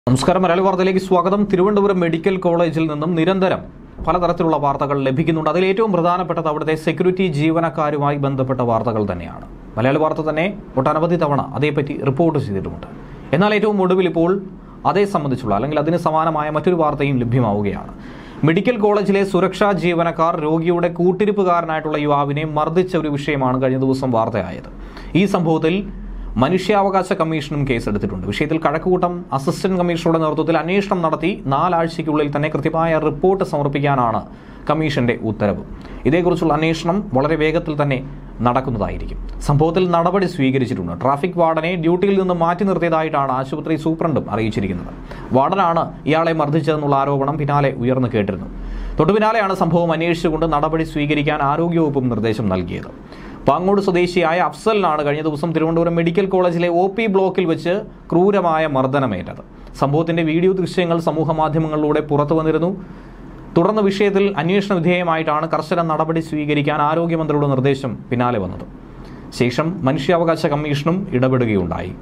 നമസ്കാരം മലയാളി വാർത്തയിലേക്ക് സ്വാഗതം തിരുവനന്തപുരം മെഡിക്കൽ കോളേജിൽ നിന്നും നിരന്തരം പലതരത്തിലുള്ള വാർത്തകൾ ലഭിക്കുന്നുണ്ട് അതിൽ ഏറ്റവും പ്രധാനപ്പെട്ടത് അവിടുത്തെ സെക്യൂരിറ്റി ജീവനക്കാരുമായി ബന്ധപ്പെട്ട വാർത്തകൾ തന്നെയാണ് മലയാളി വാർത്ത തന്നെ ഒട്ടനവധി തവണ അതേപ്പറ്റി റിപ്പോർട്ട് ചെയ്തിട്ടുമുണ്ട് എന്നാൽ ഏറ്റവും ഒടുവിൽ ഇപ്പോൾ അതേ സംബന്ധിച്ചുള്ള അല്ലെങ്കിൽ അതിന് സമാനമായ മറ്റൊരു വാർത്തയും ലഭ്യമാവുകയാണ് മെഡിക്കൽ കോളേജിലെ സുരക്ഷാ ജീവനക്കാർ രോഗിയുടെ കൂട്ടിരിപ്പുകാരനായിട്ടുള്ള യുവാവിനെ മർദ്ദിച്ച ഒരു വിഷയമാണ് കഴിഞ്ഞ ദിവസം വാർത്തയായത് ഈ സംഭവത്തിൽ മനുഷ്യാവകാശ കമ്മീഷനും കേസെടുത്തിട്ടുണ്ട് വിഷയത്തിൽ കഴക്കൂട്ടം അസിസ്റ്റന്റ് കമ്മീഷണറുടെ നേതൃത്വത്തിൽ അന്വേഷണം നടത്തി നാലാഴ്ചയ്ക്കുള്ളിൽ തന്നെ കൃത്യമായ റിപ്പോർട്ട് സമർപ്പിക്കാനാണ് കമ്മീഷന്റെ ഉത്തരവ് ഇതേക്കുറിച്ചുള്ള അന്വേഷണം വളരെ വേഗത്തിൽ തന്നെ നടക്കുന്നതായിരിക്കും സംഭവത്തിൽ നടപടി സ്വീകരിച്ചിട്ടുണ്ട് ട്രാഫിക് വാർഡനെ ഡ്യൂട്ടിയിൽ നിന്ന് മാറ്റി നിർത്തിയതായിട്ടാണ് ആശുപത്രി സൂപ്രണ്ടും അറിയിച്ചിരിക്കുന്നത് വാർഡനാണ് ഇയാളെ മർദ്ദിച്ചതെന്നുള്ള ആരോപണം പിന്നാലെ ഉയർന്നു കേട്ടിരുന്നു തൊട്ടുപിന്നാലെയാണ് സംഭവം അന്വേഷിച്ചുകൊണ്ട് നടപടി സ്വീകരിക്കാൻ ആരോഗ്യവകുപ്പും നിർദ്ദേശം നൽകിയത് പാങ്ങോട് സ്വദേശിയായ അഫ്സലിനാണ് കഴിഞ്ഞ ദിവസം തിരുവനന്തപുരം മെഡിക്കൽ കോളേജിലെ ഒ പി ബ്ലോക്കിൽ വെച്ച് ക്രൂരമായ മർദ്ദനമേറ്റത് സംഭവത്തിന്റെ വീഡിയോ ദൃശ്യങ്ങൾ സമൂഹ മാധ്യമങ്ങളിലൂടെ പുറത്തു വന്നിരുന്നു തുടർന്ന് വിഷയത്തിൽ അന്വേഷണ വിധേയമായിട്ടാണ് കർശന നടപടി സ്വീകരിക്കാൻ ആരോഗ്യമന്ത്രിയുടെ നിർദ്ദേശം പിന്നാലെ വന്നത് ശേഷം മനുഷ്യാവകാശ കമ്മീഷനും ഇടപെടുകയുണ്ടായി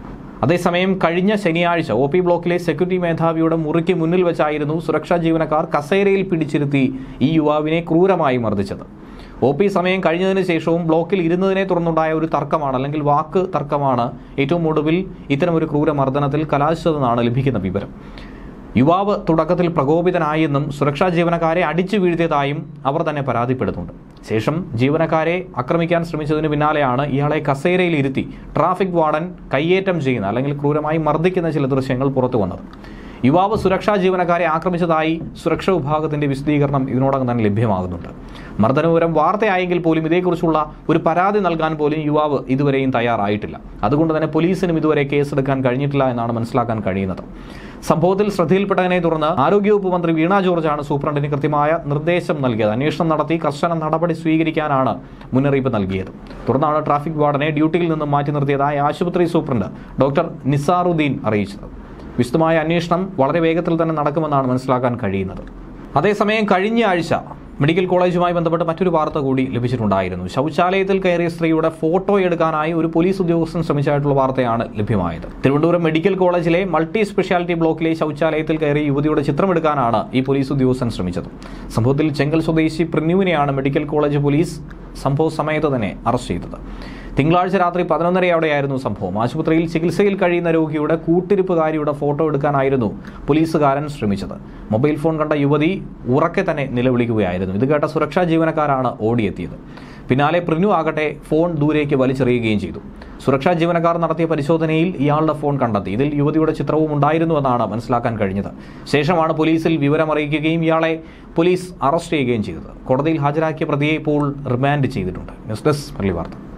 അതേസമയം കഴിഞ്ഞ ശനിയാഴ്ച ഒ പി ബ്ലോക്കിലെ സെക്യൂരിറ്റി മേധാവിയുടെ മുറിക്ക് മുന്നിൽ വെച്ചായിരുന്നു സുരക്ഷാ ജീവനക്കാർ കസേരയിൽ പിടിച്ചിരുത്തി ഈ യുവാവിനെ ക്രൂരമായി മർദ്ദിച്ചത് ഒ പി സമയം കഴിഞ്ഞതിന് ശേഷവും ബ്ലോക്കിൽ ഇരുന്നതിനെ തുടർന്നുണ്ടായ ഒരു തർക്കമാണ് അല്ലെങ്കിൽ വാക്ക് തർക്കമാണ് ഏറ്റവും ഒടുവിൽ ഇത്തരമൊരു ക്രൂരമർദ്ദനത്തിൽ കലാശിച്ചതെന്നാണ് ലഭിക്കുന്ന വിവരം യുവാവ് തുടക്കത്തിൽ പ്രകോപിതനായെന്നും സുരക്ഷാ ജീവനക്കാരെ അടിച്ചു വീഴ്ത്തിയതായും അവർ തന്നെ പരാതിപ്പെടുന്നുണ്ട് ശേഷം ജീവനക്കാരെ ആക്രമിക്കാൻ ശ്രമിച്ചതിന് പിന്നാലെയാണ് ഇയാളെ കസേരയിൽ ഇരുത്തി ട്രാഫിക് വാർഡൻ കയ്യേറ്റം ചെയ്യുന്ന അല്ലെങ്കിൽ ക്രൂരമായി മർദ്ദിക്കുന്ന ചില ദൃശ്യങ്ങൾ പുറത്തു വന്നത് യുവാവ് സുരക്ഷാ ജീവനക്കാരെ ആക്രമിച്ചതായി സുരക്ഷാ വിഭാഗത്തിന്റെ വിശദീകരണം ഇതിനോടകം തന്നെ ലഭ്യമാകുന്നുണ്ട് മർദ്ദനപുരം വാർത്തയായെങ്കിൽ പോലും ഇതേക്കുറിച്ചുള്ള ഒരു പരാതി നൽകാൻ പോലും യുവാവ് ഇതുവരെയും തയ്യാറായിട്ടില്ല അതുകൊണ്ട് തന്നെ പോലീസിനും ഇതുവരെ കേസെടുക്കാൻ കഴിഞ്ഞിട്ടില്ല എന്നാണ് മനസ്സിലാക്കാൻ കഴിയുന്നത് സംഭവത്തിൽ ശ്രദ്ധയിൽപ്പെട്ടതിനെ തുടർന്ന് ആരോഗ്യവകുപ്പ് മന്ത്രി വീണ ജോർജാണ് സൂപ്രണ്ടിന് കൃത്യമായ നിർദ്ദേശം നൽകിയത് അന്വേഷണം നടത്തി കർശന നടപടി സ്വീകരിക്കാനാണ് മുന്നറിയിപ്പ് നൽകിയത് തുടർന്നാണ് ട്രാഫിക് വാർഡനെ ഡ്യൂട്ടിയിൽ നിന്നും മാറ്റി നിർത്തിയതായി ആശുപത്രി സൂപ്രണ്ട് ഡോക്ടർ നിസാറുദ്ദീൻ അറിയിച്ചത് വിശദമായ അന്വേഷണം വളരെ വേഗത്തിൽ തന്നെ നടക്കുമെന്നാണ് മനസ്സിലാക്കാൻ കഴിയുന്നത് അതേസമയം കഴിഞ്ഞ ആഴ്ച മെഡിക്കൽ കോളേജുമായി ബന്ധപ്പെട്ട് മറ്റൊരു വാർത്ത കൂടി ലഭിച്ചിട്ടുണ്ടായിരുന്നു ശൗചാലയത്തിൽ കയറിയ സ്ത്രീയുടെ ഫോട്ടോ എടുക്കാനായി ഒരു പോലീസ് ഉദ്യോഗസ്ഥൻ ശ്രമിച്ചായിട്ടുള്ള വാർത്തയാണ് ലഭ്യമായത് തിരുവനന്തപുരം മെഡിക്കൽ കോളേജിലെ മൾട്ടി സ്പെഷ്യാലിറ്റി ബ്ലോക്കിലെ ശൗചാലയത്തിൽ കയറിയ യുവതിയുടെ ചിത്രമെടുക്കാനാണ് ഈ പോലീസ് ഉദ്യോഗസ്ഥൻ ശ്രമിച്ചത് സംഭവത്തിൽ ചെങ്കൽ സ്വദേശി പ്രിന്യുവിനെയാണ് മെഡിക്കൽ കോളേജ് പോലീസ് സംഭവ സമയത്ത് തന്നെ അറസ്റ്റ് ചെയ്തത് തിങ്കളാഴ്ച രാത്രി പതിനൊന്നരയോടെയായിരുന്നു സംഭവം ആശുപത്രിയിൽ ചികിത്സയിൽ കഴിയുന്ന രോഗിയുടെ കൂട്ടിരിപ്പുകാരിയുടെ ഫോട്ടോ എടുക്കാനായിരുന്നു പോലീസുകാരൻ ശ്രമിച്ചത് മൊബൈൽ ഫോൺ കണ്ട യുവതി ഉറക്കെ തന്നെ നിലവിളിക്കുകയായിരുന്നു ഇത് കേട്ട സുരക്ഷാ ജീവനക്കാരാണ് ഓടിയെത്തിയത് പിന്നാലെ പ്രിനു ആകട്ടെ ഫോൺ ദൂരേക്ക് വലിച്ചെറിയുകയും ചെയ്തു സുരക്ഷാ ജീവനക്കാർ നടത്തിയ പരിശോധനയിൽ ഇയാളുടെ ഫോൺ കണ്ടെത്തി ഇതിൽ യുവതിയുടെ ചിത്രവും ഉണ്ടായിരുന്നുവെന്നാണ് മനസ്സിലാക്കാൻ കഴിഞ്ഞത് ശേഷമാണ് പോലീസിൽ വിവരമറിയിക്കുകയും ഇയാളെ പോലീസ് അറസ്റ്റ് ചെയ്യുകയും ചെയ്തത് കോടതിയിൽ ഹാജരാക്കിയ പ്രതിയെ ഇപ്പോൾ റിമാൻഡ് ചെയ്തിട്ടുണ്ട് ന്യൂസ് ഡെസ്ക് മല്ലി വാർത്ത